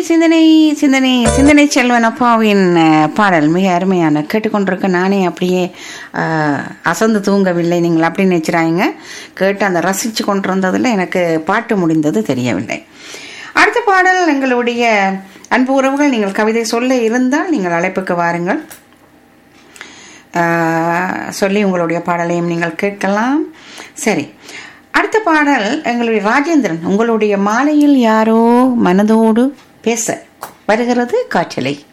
சிந்தனை சிந்தனை சிந்தனை செல்வன் அப்பாவின் அஹ், பாடல் மிக அருமையான கேட்டுக்கொண்டிருக்க நானே அப்படியே அஹ், அசந்து தூங்கவில்லை நீங்கள் அப்படி நினைச்சிராங்க கேட்டு அந்த ரசித்து கொண்டிருந்ததில் எனக்கு பாட்டு முடிந்தது தெரியவில்லை அடுத்த பாடல் எங்களுடைய அன்பு உறவுகள் நீங்கள் கவிதை சொல்ல இருந்தால் நீங்கள் அழைப்புக்கு வாருங்கள் ஆஹ், சொல்லி உங்களுடைய பாடலையும் நீங்கள் கேட்கலாம் சரி அடுத்த பாடல் எங்களுடைய ராஜேந்திரன் உங்களுடைய மாலையில் யாரோ மனதோடு பேச வருகிறது காற்றலை